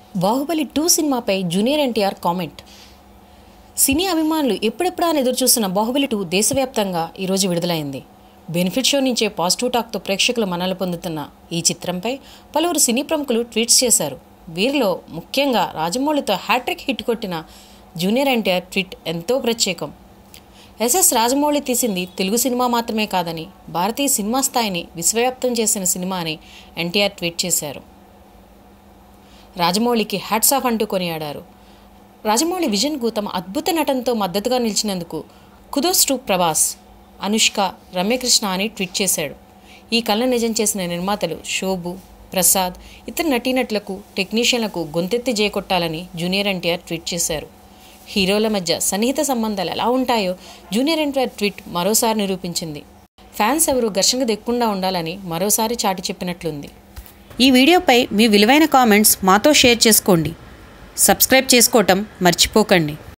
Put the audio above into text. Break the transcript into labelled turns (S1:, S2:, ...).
S1: Baahubali two సినిమాపై junior NTR comment సినీ అభిమానులు ఎప్పుడెప్పుడా అని ఎదురుచూస్తున్న బాహుబలి టూ దేశవ్యాప్తంగా ఈరోజు విడుదలైంది బెనిఫిట్ షో నుంచే పాజిటివ్ టాక్తో ప్రేక్షకులు మన్నలు పొందుతున్న ఈ చిత్రంపై పలువురు సినీ ప్రముఖులు ట్వీట్స్ చేశారు వీరిలో ముఖ్యంగా రాజమౌళితో హ్యాట్రిక్ హిట్ కొట్టిన జూనియర్ ఎన్టీఆర్ ట్వీట్ ఎంతో ప్రత్యేకం ఎస్ఎస్ రాజమౌళి తీసింది తెలుగు సినిమా మాత్రమే కాదని భారతీయ సినిమా స్థాయిని విశ్వవ్యాప్తం చేసిన సినిమా అని ఎన్టీఆర్ ట్వీట్ చేశారు రాజమౌళికి హ్యాట్స్ ఆఫ్ అంటూ కొనియాడారు రాజమౌళి విజన్కు తమ అద్భుత నటనతో మద్దతుగా నిలిచినందుకు కుదోస్ టు ప్రభాస్ అనుష్క రమ్యకృష్ణ అని ట్వీట్ చేశాడు ఈ కళ నిజం చేసిన నిర్మాతలు శోభు ప్రసాద్ ఇతర నటీనటులకు టెక్నీషియన్లకు గొంతెత్తి జయకొట్టాలని జూనియర్ ఎన్టీఆర్ ట్వీట్ చేశారు హీరోల మధ్య సన్నిహిత సంబంధాలు ఎలా ఉంటాయో జూనియర్ ఎన్టీఆర్ ట్వీట్ మరోసారి నిరూపించింది ఫ్యాన్స్ ఎవరు ఘర్షణకు దిక్కుండా ఉండాలని మరోసారి చాటి చెప్పినట్లుంది
S2: ఈ వీడియోపై మీ విలువైన కామెంట్స్ మాతో షేర్ చేసుకోండి సబ్స్క్రైబ్ చేసుకోవటం మర్చిపోకండి